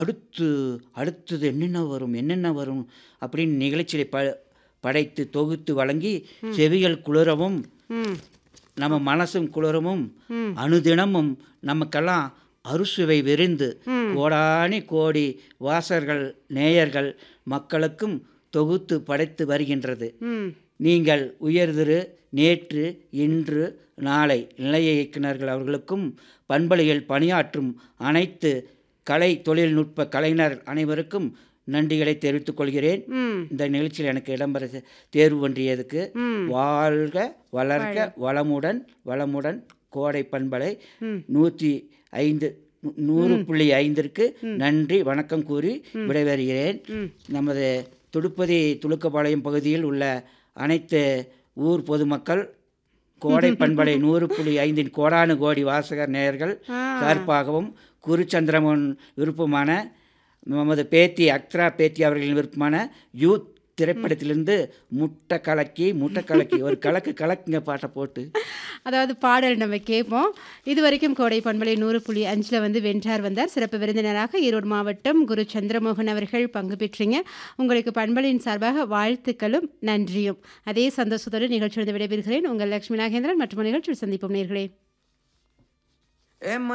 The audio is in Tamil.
அடுத்து அடுத்தது என்னென்ன வரும் என்னென்ன வரும் அப்படின்னு நிகழ்ச்சியை ப படைத்து தொகுத்து வழங்கி செவிகள் குளிரவும் ம் நம்ம மனசும் குளிரவும் ம். அனுதினமும் நமக்கெல்லாம் அறுசுவை விரிந்து ம். கோடானி கோடி வாசகர்கள் நேயர்கள் மக்களுக்கும் தொகுத்து படைத்து வருகின்றது ம் நீங்கள் உயர்திரு நேற்று இன்று நாளை நிலைய இயக்குநர்கள் அவர்களுக்கும் பண்பலையில் பணியாற்றும் அனைத்து கலை தொழில்நுட்ப கலைஞர் அனைவருக்கும் நன்றிகளை தெரிவித்துக் கொள்கிறேன் ம் இந்த நிகழ்ச்சியில் எனக்கு இடம்பெற தேர்வு பன்றியதுக்கு ம் வாழ்க வளர்க வளமுடன் வளமுடன் கோடை பண்பலை ம். நூற்றி ஐந்து நூ- நூறு புள்ளி ஐந்திற்கு நன்றி வணக்கம் கூறி விடைபெறுகிறேன் ம். நமது துடுப்பதி துலுக்கபாளையம் பகுதியில் உள்ள அனைத்து ஊர் பொதுமக்கள் கோடை பண்பலை நூறு புள்ளி ஐந்தின் கோடானு கோடி வாசகர் நேயர்கள் ஆ. சார்பாகவும் குருச்சந்திரமன் விருப்பமான நமது பேத்தி அக்ரா பேத்தி அவர்களின் விருப்பமான யூத் திரைப்படத்திலிருந்து முட்டை கலக்கி முட்டை கலக்கி ஒரு கலக்கு கலக்குங்க பாட்டை போட்டு அதாவது பாடல் நம்ம கேட்போம் இது வரைக்கும் கோடை பண்பலை நூறு புள்ளி அஞ்சில் வந்து வென்றார் வந்தார் சிறப்பு விருந்தினராக ஈரோடு மாவட்டம் குரு சந்திரமோகன் அவர்கள் பங்கு பெற்றீங்க உங்களுக்கு பண்பலையின் சார்பாக வாழ்த்துக்களும் நன்றியும் அதே சந்தோஷத்தோடு நிகழ்ச்சியோடு விடைபெறுகிறேன் உங்கள் லட்சுமி நாகேந்திரன் மற்றும் நிகழ்ச்சியில் சந்திப்போம் நேர்களே